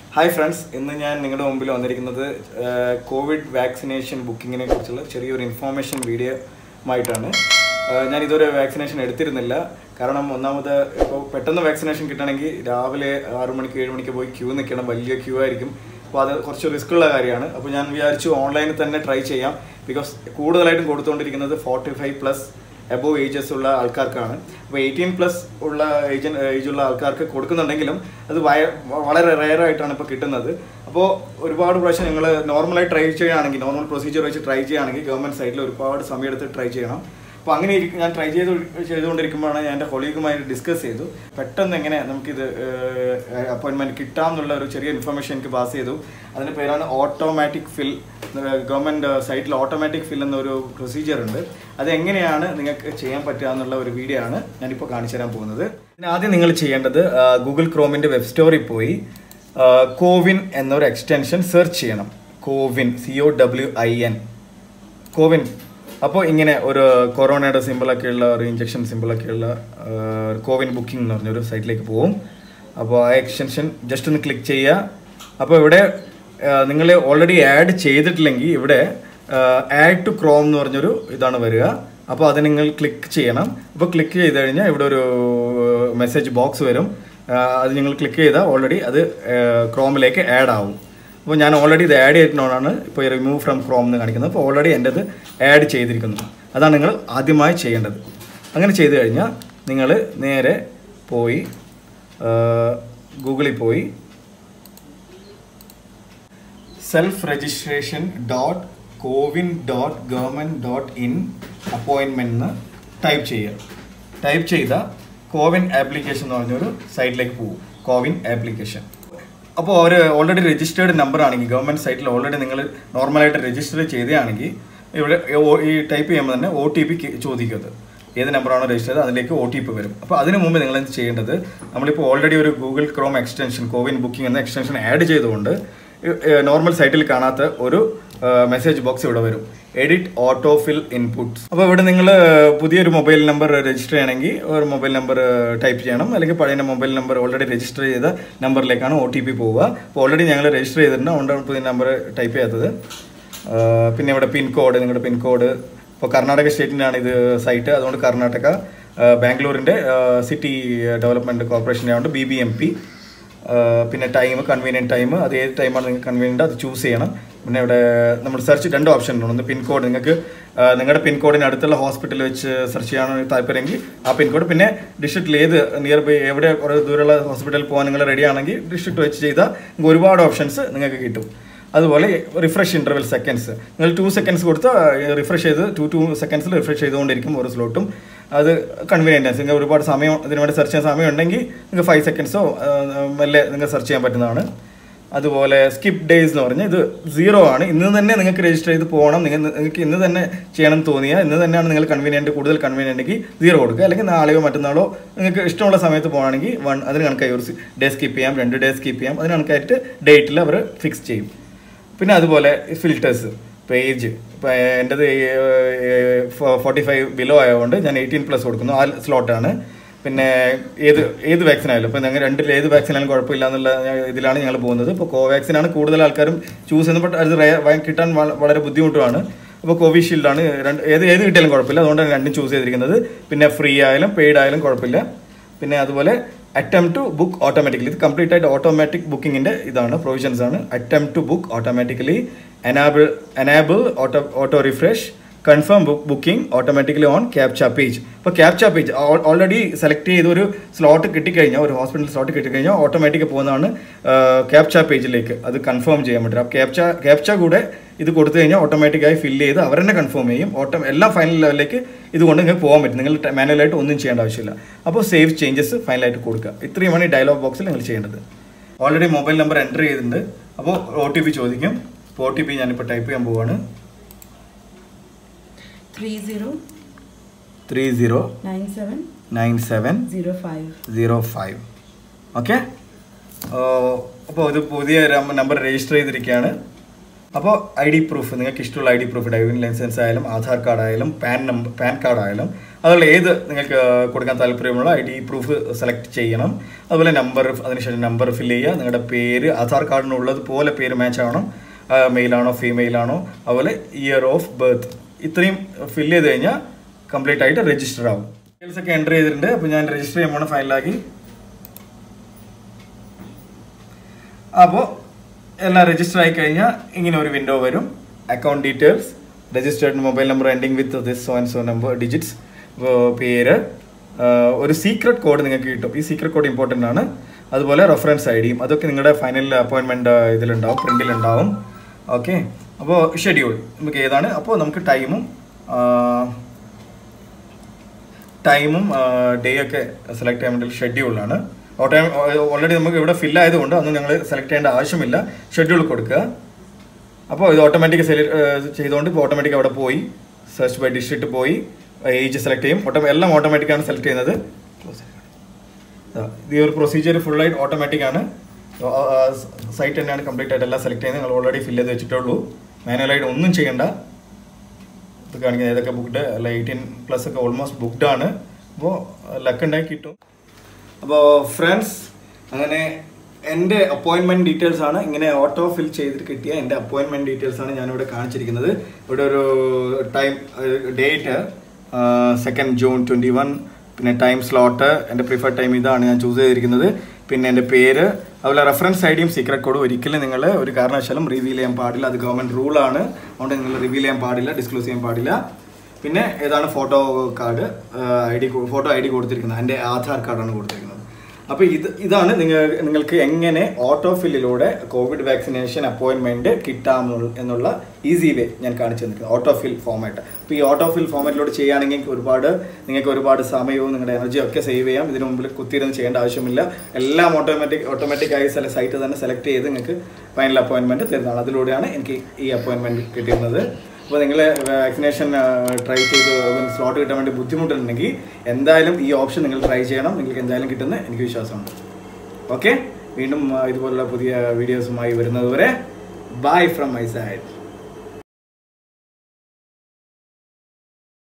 Hi friends ഇന്ന് ഞാൻ നിങ്ങളുടെ മുമ്പിൽ വന്നിരിക്കുന്നത് ആഹ്, കോവിഡ് വാക്സിനേഷൻ ബുക്കിങ്ങിനെ കുറിച്ചുള്ള ചെറിയൊരു ഇൻഫോർമേഷൻ വീഡിയോ ആയിട്ടാണ് ആഹ്, ഞാൻ ഇതുവരെ വാക്സിനേഷൻ എടുത്തിരുന്നില്ല കാരണം ഒന്നാമത് ഇപ്പോൾ പെട്ടെന്ന് വാക്സിനേഷൻ കിട്ടണമെങ്കിൽ രാവിലെ ആറു മണിക്ക് ഏഴ് മണിക്ക് പോയി ക്യൂ നിൽക്കണം വലിയ ക്യൂ ആയിരിക്കും അപ്പോൾ അത് കുറച്ച് റിസ്ക് ഉള്ള കാര്യമാണ് അപ്പോൾ ഞാൻ വിചാരിച്ചു ഓൺലൈനിൽ തന്നെ ട്രൈ ചെയ്യാം ബിക്കോസ് കൂടുതലായിട്ടും കൊടുത്തുകൊണ്ടിരിക്കുന്നത് forty five plus above ages ഉള്ള ആൾക്കാർക്കാണ് അപ്പോൾ എയ്റ്റീൻ പ്ലസ് ഉള്ള ഏജ് ഏജുള്ള ആൾക്കാർക്ക് കൊടുക്കുന്നുണ്ടെങ്കിലും അത് വയ- വളരെ റെയർ ആയിട്ടാണ് ഇപ്പോൾ കിട്ടുന്നത് അപ്പോൾ ഒരുപാട് പ്രാവശ്യം നിങ്ങൾ നോർമലായി ട്രൈ ചെയ്യുകയാണെങ്കിൽ നോർമൽ പ്രൊസീജിയർ വെച്ച് ട്രൈ ചെയ്യുകയാണെങ്കിൽ ഗവൺമെൻറ് സൈഡിൽ ഒരുപാട് സമയം എടുത്ത് ട്രൈ ചെയ്യണം അപ്പോൾ അങ്ങനെ ഇരിക്കും ഞാൻ ട്രൈ ചെയ്ത് ചെയ്തുകൊണ്ടിരിക്കുമ്പോഴാണ് ഞാൻ എൻ്റെ കൊളീഗുമായി ഡിസ്കസ് ചെയ്തു പെട്ടെന്ന് എങ്ങനെ നമുക്കിത് അപ്പോയിൻമെൻറ്റ് കിട്ടാമെന്നുള്ള ഒരു ചെറിയ ഇൻഫർമേഷൻ എനിക്ക് പാസ് ചെയ്തു അതിൻ്റെ പേരാണ് ഓട്ടോമാറ്റിക് ഫിൽ ഗവൺമെൻറ് സൈറ്റിൽ ഓട്ടോമാറ്റിക് ഫിൽ എന്നൊരു പ്രൊസീജിയർ ഉണ്ട് അത് എങ്ങനെയാണ് നിങ്ങൾക്ക് ചെയ്യാൻ പറ്റുക എന്നുള്ള ഒരു വീഡിയോ ആണ് ഞാനിപ്പോൾ കാണിച്ചു തരാൻ പോകുന്നത് ഇതിന് ആദ്യം നിങ്ങൾ ചെയ്യേണ്ടത് ഗൂഗിൾ ക്രോമിൻ്റെ വെബ് സ്റ്റോറിൽ പോയി കോവിൻ എന്നൊരു എക്സ്റ്റൻഷൻ സെർച്ച് ചെയ്യണം CoWIN C O W I N CoWIN അപ്പോൾ ഇങ്ങനെ ഒരു കൊറോണയുടെ സിമ്പിളൊക്കെ ഉള്ള ഒരു ഇഞ്ചക്ഷൻ സിമ്പിളൊക്കെ ഉള്ള കോവിൻ ബുക്കിംഗ് എന്ന് പറഞ്ഞൊരു സൈറ്റിലേക്ക് പോകും അപ്പോൾ ആ എക്സ്റ്റൻഷൻ ജസ്റ്റ് ഒന്ന് ക്ലിക്ക് ചെയ്യുക അപ്പോൾ ഇവിടെ നിങ്ങൾ ഓൾറെഡി ആഡ് ചെയ്തിട്ടില്ലെങ്കിൽ ഇവിടെ ആഡ് ടു ക്രോം എന്ന് പറഞ്ഞൊരു ഇതാണ് വരിക അപ്പോൾ അത് നിങ്ങൾ ക്ലിക്ക് ചെയ്യണം അപ്പോൾ ക്ലിക്ക് ചെയ്ത് കഴിഞ്ഞാൽ ഇവിടെ ഒരു മെസ്സേജ് ബോക്സ് വരും ആ, അത് നിങ്ങൾ ക്ലിക്ക് ചെയ്താൽ ഓൾറെഡി അത് ക്രോമിലേക്ക് ആഡ് ആവും അപ്പോൾ ഞാൻ ഓൾറെഡി ഇത് ആഡ് ചെയ്തിട്ടുള്ളതാണ് ഇപ്പോൾ റിമൂവ് ഫ്രം ക്രോം എന്ന് കാണിക്കുന്നത് അപ്പോൾ ഓൾറെഡി എൻ്റെ അത് ആഡ് ചെയ്തിരിക്കുന്നു അതാണ് നിങ്ങൾ ആദ്യമായി ചെയ്യേണ്ടത് അങ്ങനെ ചെയ്തു കഴിഞ്ഞാൽ നിങ്ങൾ നേരെ പോയി ഗൂഗിളിൽ പോയി self registration dot CoWIN dot government dot in appointment എന്ന് ടൈപ്പ് ചെയ്യുക ടൈപ്പ് ചെയ്ത കോവിൻ ആപ്ലിക്കേഷൻ എന്ന് പറഞ്ഞൊരു സൈറ്റിലേക്ക് പോകും കോവിൻ ആപ്ലിക്കേഷൻ അപ്പോൾ അവർ ഓൾറെഡി രജിസ്റ്റേർഡ് നമ്പർ ആണെങ്കിൽ ഗവൺമെൻറ് സൈറ്റിൽ ഓൾറെഡി നിങ്ങൾ നോർമലായിട്ട് രജിസ്റ്റർ ചെയ്തതാണെങ്കിൽ ഇവിടെ ഓ- ഈ ടൈപ്പ് ചെയ്യുമ്പോൾ തന്നെ ഒ ടി പി ചോദിക്കും അത് ഏത് നമ്പറാണോ രജിസ്റ്റർ ചെയ്തത് അതിലേക്ക് ഒ ടി പി വരും അപ്പോൾ അതിന് മുമ്പ് നിങ്ങൾ എന്ത് ചെയ്യേണ്ടത് നമ്മളിപ്പോൾ ഓൾറെഡി ഒരു Google Chrome extension CoWIN booking എന്ന എക്സ്റ്റൻഷൻ ആഡ് ചെയ്തുകൊണ്ട് നോർമൽ സൈറ്റിൽ കാണാത്ത ഒരു മെസ്സേജ് ബോക്സ് ഇവിടെ വരും എഡിറ്റ് ഓട്ടോ ഫിൽ ഇൻപുട്സ് അപ്പോൾ ഇവിടെ നിങ്ങൾ പുതിയൊരു മൊബൈൽ നമ്പർ രജിസ്റ്റർ ചെയ്യണമെങ്കിൽ ഒരു മൊബൈൽ നമ്പർ ടൈപ്പ് ചെയ്യണം അല്ലെങ്കിൽ പഴയ മൊബൈൽ നമ്പർ ഓൾറെഡി രജിസ്റ്റർ ചെയ്ത നമ്പറിലേക്കാണ് ഒ ടി പി പോവുക അപ്പോൾ ഓൾറെഡി ഞങ്ങൾ രജിസ്റ്റർ ചെയ്തിട്ടുണ്ട് അതുകൊണ്ടാണ് പുതിയ നമ്പർ ടൈപ്പ് ചെയ്യാത്തത് ആ, പിന്നെ ഇവിടെ പിൻകോഡ് നിങ്ങളുടെ പിൻകോഡ് ഇപ്പോൾ കർണാടക സ്റ്റേറ്റിൻ്റെയാണ് ഇത് സൈറ്റ് അതുകൊണ്ട് കർണാടക ആ, ബാംഗ്ലൂരിൻ്റെ സിറ്റി ഡെവലപ്മെൻറ്റ് കോർപ്പറേഷൻ്റെ ആയതുകൊണ്ട് ബി ബി എം പി പിന്നെ ടൈം കൺവീനിയൻറ്റ് ടൈം അത് ഏത് ടൈമാണ് നിങ്ങൾക്ക് കൺവീനിയൻറ്റ് അത് ചൂസ് ചെയ്യണം പിന്നെ ഇവിടെ നമ്മൾ സെർച്ച് രണ്ട് ഓപ്ഷൻ ഉണ്ട് ഒന്ന് പിൻകോഡ് നിങ്ങൾക്ക് ആ, നിങ്ങളുടെ പിൻകോഡിന് അടുത്തുള്ള ഹോസ്പിറ്റലിൽ വെച്ച് സെർച്ച് ചെയ്യാനാണ് താല്പര്യമെങ്കിൽ ആ പിൻകോഡ് പിന്നെ ഡിസ്ട്രിക്റ്റിൽ ഏത് നിയർ ബൈ എവിടെ കുറേ ദൂരമുള്ള ഹോസ്പിറ്റലിൽ പോകാൻ നിങ്ങൾ റെഡി ആണെങ്കിൽ ഡിസ്ട്രിക്റ്റ് വെച്ച് ചെയ്താൽ നിങ്ങൾക്ക് ഒരുപാട് ഓപ്ഷൻസ് നിങ്ങൾക്ക് കിട്ടും അതുപോലെ റിഫ്രഷ് ഇൻ്റർവെൽ സെക്കൻഡ്സ് നിങ്ങൾ ടു സെക്കൻഡ്സ് കൊടുത്താൽ റിഫ്രഷ് ചെയ്ത് ടു ടു സെക്കൻഡ്സിൽ റിഫ്രഷ് ചെയ്തുകൊണ്ടിരിക്കും ഒരു സ്ലോട്ടും അത് കൺവീനിയൻറ്റ് നിങ്ങൾക്ക് ഒരുപാട് സമയം ഇതിനു വേണ്ടി സെർച്ച് ചെയ്യാൻ സമയം ഉണ്ടെങ്കിൽ നിങ്ങൾക്ക് ഫൈവ് സെക്കൻഡ്സോ മെല്ലെ നിങ്ങൾക്ക് സെർച്ച് ചെയ്യാൻ പറ്റുന്നതാണ് അതുപോലെ സ്കിപ്പ് ഡേയ്സ് എന്ന് പറഞ്ഞാൽ ഇത് സീറോ ആണ് ഇന്ന് തന്നെ നിങ്ങൾക്ക് രജിസ്റ്റർ ചെയ്ത് പോകണം നിങ്ങൾ നിങ്ങൾക്ക് ഇന്ന് തന്നെ ചെയ്യണം തോന്നിയാൽ ഇന്ന് തന്നെയാണ് നിങ്ങൾ കൺവീനിയൻറ്റ് കൂടുതൽ കൺവീനിയൻ്റ് എങ്കിൽ സീറോ കൊടുക്കുക അല്ലെങ്കിൽ നാളെയോ മറ്റന്നാളോ നിങ്ങൾക്ക് ഇഷ്ടമുള്ള സമയത്ത് പോകുകയാണെങ്കിൽ വൺ അതിന് കണക്കായി ഒരു ഡേ സ്കിപ്പ് ചെയ്യാം രണ്ട് ഡേ സ്കിപ്പ് ചെയ്യാം അതിന് കണക്കായിട്ട് ഡേറ്റിൽ അവർ ഫിക്സ് ചെയ്യും പിന്നെ അതുപോലെ ഫിൽറ്റേഴ്സ് ഇപ്പോൾ ഏജ് ഇപ്പോൾ എൻ്റെത് ഫോർട്ടി ഫൈവ് ബിലോ ആയതുകൊണ്ട് ഞാൻ എയ്റ്റീൻ പ്ലസ് കൊടുക്കുന്നു ആ സ്ലോട്ടാണ് പിന്നെ ഏത് ഏത് വാക്സിൻ ആയാലും ഇപ്പോൾ ഞങ്ങൾ രണ്ടിൽ ഏത് വാക്സിൻ ആയാലും കുഴപ്പമില്ല എന്നുള്ള ഇതിലാണ് ഞങ്ങൾ പോകുന്നത് ഇപ്പോൾ കോവാക്സിനാണ് കൂടുതൽ ആൾക്കാരും ചൂസ് ചെയ്യുന്നത് ബട്ട് അത് റേ- വ- കിട്ടാൻ വ- വളരെ ബുദ്ധിമുട്ടുമാണ് അപ്പോൾ കോവിഷീൽഡാണ് രണ്ട് ഏത് ഏത് കിട്ടിയാലും കുഴപ്പമില്ല അതുകൊണ്ടാണ് രണ്ടും ചൂസ് ചെയ്തിരിക്കുന്നത് പിന്നെ ഫ്രീ ആയാലും പെയ്ഡ് ആയാലും കുഴപ്പമില്ല പിന്നെ അതുപോലെ അറ്റം ടു ബുക്ക് ഓട്ടോമാറ്റിക്കലി ഇത് കംപ്ലീറ്റ് ആയിട്ട് ഓട്ടോമാറ്റിക് ബുക്കിങ്ങിൻ്റെ ഇതാണ് പ്രൊവിഷൻസ് ആണ് attempt to book automatically enable enable auto auto refresh confirm book booking automatically on captcha page ഇപ്പോൾ ക്യാപ്ച പേജ് ഓൾറെഡി സെലക്ട് ചെയ്ത് ഒരു സ്ലോട്ട് കിട്ടിക്കഴിഞ്ഞാൽ ഒരു ഹോസ്പിറ്റൽ സ്ലോട്ട് കിട്ടിക്കഴിഞ്ഞാൽ ഓട്ടോമാറ്റിക് പോകുന്നതാണ് ക്യാപ്ച പേജിലേക്ക് അത് കൺഫേം ചെയ്യാൻ പറ്റും അപ്പോൾ ക്യാപ്ച ക്യാപ്ച കൂടെ ഇത് കൊടുത്തു കഴിഞ്ഞാൽ ഓട്ടോമാറ്റിക്കായി ഫില്ല് ചെയ്ത് അവർ തന്നെ കൺഫേം ചെയ്യും ഓട്ടോ എല്ലാം ഫൈനൽ ലെവലിലേക്ക് ഇതുകൊണ്ട് നിങ്ങൾക്ക് പോകാൻ പറ്റും നിങ്ങൾ മാനുവലായിട്ട് ഒന്നും ചെയ്യേണ്ട ആവശ്യമില്ല അപ്പോൾ സേവ് ചേഞ്ചസ് ഫൈനലായിട്ട് കൊടുക്കുക ഇത്രയുമാണ് ഈ ഡയലോഗ് ബോക്സിൽ നിങ്ങൾ ചെയ്യേണ്ടത് ഓൾറെഡി മൊബൈൽ നമ്പർ എൻ്റർ ചെയ്തിട്ടുണ്ട് അപ്പോൾ ഒ ടി പി ചോദിക്കും അപ്പോൾ ഒ ടി പി ഞാനിപ്പോൾ ടൈപ്പ് ചെയ്യാൻ പോവാണ് three zero three zero nine seven nine seven zero five. Zero five okay അപ്പോൾ ഇത് പുതിയ നമ്പർ രജിസ്റ്റർ ചെയ്തിരിക്കുകയാണ് അപ്പോൾ ഐ ഡി പ്രൂഫ് നിങ്ങൾക്ക് ഇഷ്ടമുള്ള I D proof driving licence ആയാലും ആധാർ കാർഡ് ആയാലും പാൻ നമ്പർ പാൻ കാർഡ് ആയാലും അതുപോലെ ഏത് നിങ്ങൾക്ക് കൊടുക്കാൻ താല്പര്യമുള്ള ഐ ഡി പ്രൂഫ് സെലക്ട് ചെയ്യണം അതുപോലെ നമ്പർ അതിനുശേഷം നമ്പർ ഫില്ല് ചെയ്യുക നിങ്ങളുടെ പേര് ആധാർ കാർഡിനുള്ളത് പോലെ പേര് മാച്ച് ആവണം മെയിലാണോ ഫീമെയിൽ ആണോ അതുപോലെ ഇയർ ഓഫ് ബർത്ത് ഇത്രയും ഫില്ല് ചെയ്ത് കഴിഞ്ഞാൽ കംപ്ലീറ്റ് ആയിട്ട് രജിസ്റ്റർ ആവും ഡീറ്റെയിൽസ് ഒക്കെ എൻ്റർ ചെയ്തിട്ടുണ്ട് അപ്പോൾ ഞാൻ രജിസ്റ്റർ ചെയ്യാൻ പോണ ഫയലിലാക്കി അപ്പോൾ എല്ലാം രജിസ്റ്റർ ആയി കഴിഞ്ഞാൽ ഇങ്ങനെ ഒരു വിൻഡോ വരും account details registered mobile number ending with this so and so number digits പേര് ആ, ഒരു സീക്രട്ട് കോഡ് നിങ്ങൾക്ക് കിട്ടും ഈ സീക്രട്ട് കോഡ് ഇമ്പോർട്ടൻ്റ് ആണ് അതുപോലെ റെഫറൻസ് ഐ ഡിയും അതൊക്കെ നിങ്ങളുടെ ഫൈനൽ അപ്പോയിൻമെൻറ്റ് ഇതിലുണ്ടാവും പ്രിൻറ്റിലുണ്ടാവും ഓക്കെ അപ്പോൾ ഷെഡ്യൂൾ നമുക്ക് ഏതാണ് അപ്പോൾ നമുക്ക് ടൈമും ടൈമും ഡേ ഒക്കെ സെലക്ട് ചെയ്യാൻ വേണ്ടി ഷെഡ്യൂളാണ് ഓട്ടോ ഓൾറെഡി നമുക്ക് ഇവിടെ ഫിൽ ആയതുകൊണ്ട് അന്ന് ഞങ്ങൾ സെലക്ട് ചെയ്യേണ്ട ആവശ്യമില്ല ഷെഡ്യൂൾ കൊടുക്കുക അപ്പോൾ ഇത് ഓട്ടോമാറ്റിക് സെലക്ട് ചെയ്തുകൊണ്ട് ഇപ്പോൾ ഓട്ടോമാറ്റിക് അവിടെ പോയി സെർച്ച് ബൈ ഡിസ്ട്രിക്റ്റ് പോയി ഏജ് സെലക്ട് ചെയ്യും ഓട്ടോ എല്ലാം ഓട്ടോമാറ്റിക്കാണ് സെലക്ട് ചെയ്യുന്നത് ആ, ഇത് ഈ ഒരു പ്രൊസീജിയർ ഫുള്ളായിട്ട് ഓട്ടോമാറ്റിക് ആണ് സൈറ്റ് തന്നെയാണ് കംപ്ലീറ്റ് ആയിട്ട് എല്ലാം സെലക്ട് ചെയ്യുന്നത് നിങ്ങൾ ഓൾറെഡി ഫില്ല് ചെയ്ത് വെച്ചിട്ടുള്ളൂ മാനുവലായിട്ട് ഒന്നും ചെയ്യണ്ട ഇത് കാണിക്കുന്നത് ഏതൊക്കെ ബുക്ക്ഡ് അല്ല എയ്റ്റീൻ പ്ലസ് ഒക്കെ ഓൾമോസ്റ്റ് ബുക്ക്ഡ് ആണ് അപ്പോൾ ലക്ക് ഉണ്ടായി കിട്ടും അപ്പോൾ ഫ്രണ്ട്സ് അങ്ങനെ എൻ്റെ അപ്പോയിൻമെൻറ്റ് ഡീറ്റെയിൽസ് ആണ് ഇങ്ങനെ ഓട്ടോ ഫിൽ ചെയ്തിട്ട് കിട്ടിയ എൻ്റെ അപ്പോയിൻമെൻറ്റ് ഡീറ്റെയിൽസ് ആണ് ഞാനിവിടെ കാണിച്ചിരിക്കുന്നത് ഇവിടെ ഒരു time date second June twenty one പിന്നെ ടൈം സ്ലോട്ട് എൻ്റെ പ്രിഫർഡ് ടൈം ഇതാണ് ഞാൻ ചൂസ് ചെയ്തിരിക്കുന്നത് പിന്നെ എൻ്റെ പേര് അതുപോലെ റെഫറൻസ് ഐ ഡിയും സീക്രട്ട് കോഡും ഒരിക്കലും നിങ്ങൾ ഒരു കാരണവശാലും റിവീൽ ചെയ്യാൻ പാടില്ല അത് ഗവൺമെൻറ് റൂളാണ് അതുകൊണ്ട് നിങ്ങൾ റിവീൽ ചെയ്യാൻ പാടില്ല ഡിസ്ക്ലോസ് ചെയ്യാൻ പാടില്ല പിന്നെ ഏതാണ് photo card I D photo I D കൊടുത്തിരിക്കുന്നത് എൻ്റെ ആധാർ കാർഡാണ് കൊടുത്തിരിക്കുന്നത് അപ്പോൾ ഇത് ഇതാണ് നിങ്ങൾ നിങ്ങൾക്ക് എങ്ങനെ ഓട്ടോ ഫില്ലിലൂടെ കോവിഡ് വാക്സിനേഷൻ അപ്പോയിൻമെൻറ്റ് കിട്ടാം എന്നുള്ള ഈസി വേ ഞാൻ കാണിച്ചു തന്നിരിക്കുന്നത് ഓട്ടോ ഫിൽ ഫോമാറ്റ് അപ്പോൾ ഈ ഓട്ടോ ഫിൽ ഫോമാറ്റിലൂടെ ചെയ്യുകയാണെങ്കിൽ ഒരുപാട് നിങ്ങൾക്ക് ഒരുപാട് സമയവും നിങ്ങളുടെ എനർജിയും ഒക്കെ സേവ് ചെയ്യാം ഇതിനു മുമ്പിൽ കുത്തിയിരുന്ന് ചെയ്യേണ്ട ആവശ്യമില്ല എല്ലാം ഓട്ടോമാറ്റിക് ഓട്ടോമാറ്റിക്കായി ചില സൈറ്റ് തന്നെ സെലക്ട് ചെയ്ത് നിങ്ങൾക്ക് ഫൈനൽ അപ്പോയിൻമെൻറ്റ് തരുന്നതാണ് അതിലൂടെയാണ് എനിക്ക് ഈ അപ്പോയിൻമെൻറ്റ് കിട്ടിയിരുന്നത് അപ്പോൾ നിങ്ങൾ വാക്സിനേഷൻ ട്രൈ ചെയ്ത് സ്ലോട്ട് കിട്ടാൻ വേണ്ടി ബുദ്ധിമുട്ടുണ്ടെങ്കിൽ എന്തായാലും ഈ ഓപ്ഷൻ നിങ്ങൾ ട്രൈ ചെയ്യണം നിങ്ങൾക്ക് എന്തായാലും കിട്ടുന്ന എനിക്ക് വിശ്വാസമുണ്ട് ഓക്കെ വീണ്ടും ആ, ഇതുപോലുള്ള പുതിയ വീഡിയോസുമായി വരുന്നത് വരെ ബൈ ഫ്രം മൈ സൈഡ്